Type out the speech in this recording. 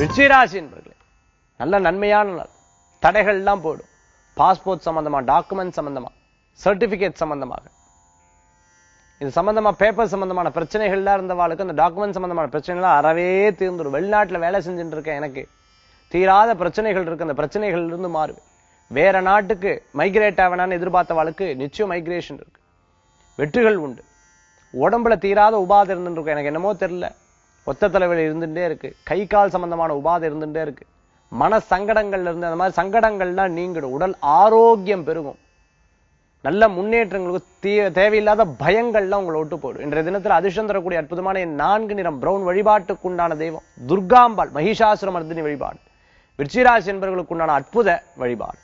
விருச்சிகராசி என்பர்களே நல்ல நன்மையான நாள் தடைகள்லாம் போயிடும் பாஸ்போர்ட் சம்பந்தமா டாக்குமெண்ட் சம்பந்தமா சர்டிபிகேட் சம்பந்தமாக இது சம்பந்தமா பேப்பர் சம்பந்தமான பிரச்சனைகள்லாம் இருந்தவாளுக்கு அந்த டாக்குமெண்ட் சம்பந்தமான பிரச்சனைகள் அறவே தீர்ந்துடும் வெளிநாட்டுல வேலை செஞ்சுட்டு இருக்கேன் எனக்கு தீராத பிரச்சனைகள் இருக்கு அந்த பிரச்சனைகள் இருந்து மாறுவேன் வேற நாட்டுக்கு மைக்ரேட் ஆகணும்னு எதிர்பார்த்தவாளுக்கு நிச்சயம் மைக்ரேஷன் இருக்கு வெற்றிகள் உண்டு உடம்புல தீராத உபாதை இருந்துட்டு இருக்கும் எனக்கு என்னமோ தெரியல ஒத்த தலைவலி இருந்துட்டே இருக்கு கை கால் சம்பந்தமான உபாதை இருந்துட்டே இருக்கு மன சங்கடங்கள்ல இருந்து அந்த மாதிரி சங்கடங்கள்லாம் நீங்கிடும் உடல் ஆரோக்கியம் பெருகும் நல்ல முன்னேற்றங்களுக்கு தீ- தேவையில்லாத பயங்கள்லாம் உங்களை விட்டு போயிடும் இன்றைய தினத்தில் அதிர்ஷ்டம் தரக்கூடிய அற்புதமான என் நான்கு நிறம் பிரவுன் வழிபாட்டுக்குண்டான தெய்வம் துர்காம்பாள் மகிஷாசுர மர்தினி வழிபாடு விருச்சிராசி என்பவர்களுக்குண்டான அற்புத வழிபாடு